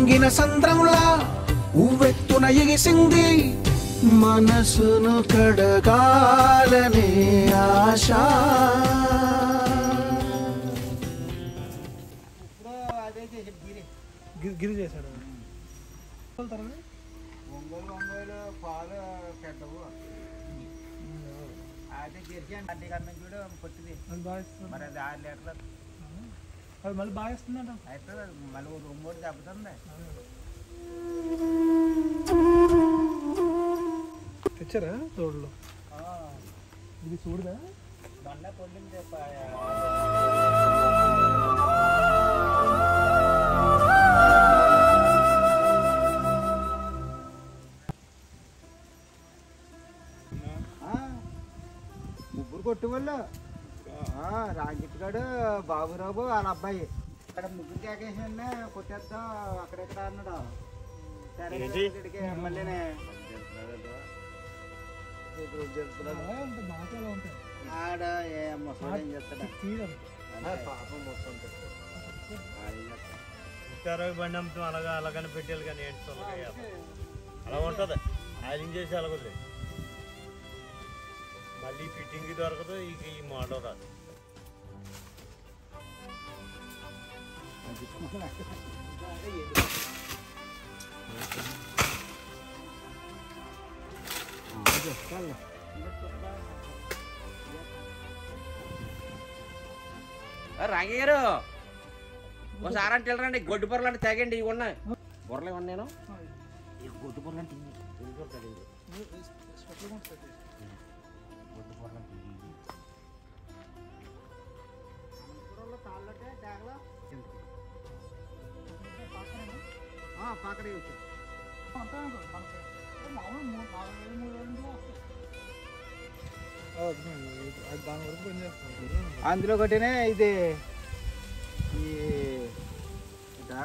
ఉప్పొంగిన సంద్రంలా ఉవ్వెత్తున ఎగిసింది మనసును కడగాలనే ఆశ గిరి గిరి చేశాడు వెళ్తారా ఒంగోలు ఒంగోలు పాలు పెట్టవు అయితే గెలిచాను అడ్డి కన్నా చూడు పొట్టిది అది బాగా ఇస్తుంది మరి అది ఆరు లీటర్లు అది మళ్ళీ బాగా ఇస్తుందంట అయితే మళ్ళీ ఓ రెండు మూడు దెబ్బతుంది తెచ్చారా తోడులో ఇది చూడదా మొన్న పొందింది ముగ్గురు కొట్టు వాళ్ళు రాంగిట్గాడు బాబురాబు వాళ్ళ అబ్బాయి అక్కడ ముగ్గురు కేకేసిన కొట్టేద్దాం అక్కడెక్కడ అన్నాడు సరే ఇక్కడికి ఎమ్మెల్యేనే అలాగే ఉంటుంది మాకు అలా ఉంటాయి ఆడ ఏ ముసలి ఏం చేస్తాడు తీయదు పాపం మొత్తం ఇరవై బండి అమ్ముతాం అలాగా అలాగని పెట్టాలి కానీ ఏంటి చల్లగా అలా ఉంటుంది ఆయిలింగ్ చేసి అలాగొద్దు మళ్ళీ ఫిట్టింగ్ దొరకదు ఇక ఈ మోడల్ రాదు రాంగి గారు ఒకసారి అంటే వెళ్ళరండి గొడ్డు బుర్రలు అంటే తెగండి ఇవి ఉన్నాయి బుర్రలు ఇవ్వండి నేను ఈ గొడ్డు బుర్రలు అంటే ఇవి. ఇవి కూడా తెగండి. గొడ్డు బుర్రలు అంటే ఇవి. పక్కనే వచ్చాయి దాని వరకు పని చేస్తాం అందులో ఒకటినే ఇది ఈ ఇదా?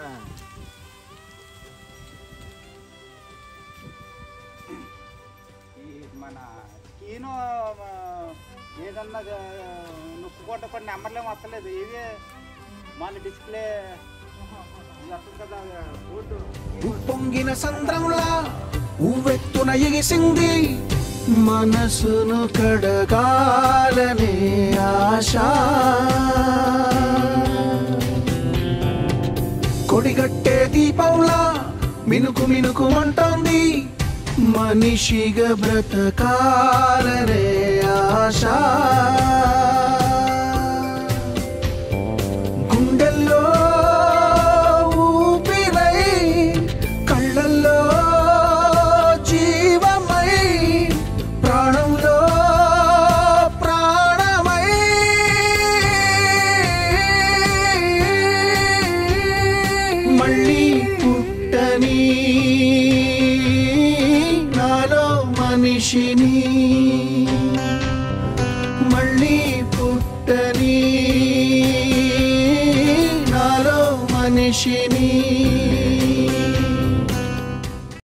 ఈ మన కీను ఆ, ఏదన్నా ఆ, నొక్కు కొట్ట కొన్ని నెంబర్లేం వస్తలేదు ఇది మన డిస్ప్లే ఇది వస్తుంది కదా బోర్డు ఉప్పొంగిన సంద్రంలా ఉవ్వెత్తున ఎగిసింది మనసును కడగాలనే ఆశ కొడిగట్టే దీపంలా మినుకు మినుకు అంటోంది మనిషిగా బ్రతకాలనే ఆశ గుండెల్లో ఊపిరై కళ్ళల్లో జీవమై ప్రాణంలో ప్రాణమై మళ్ళీ పుట్టని నాలో మనిషిని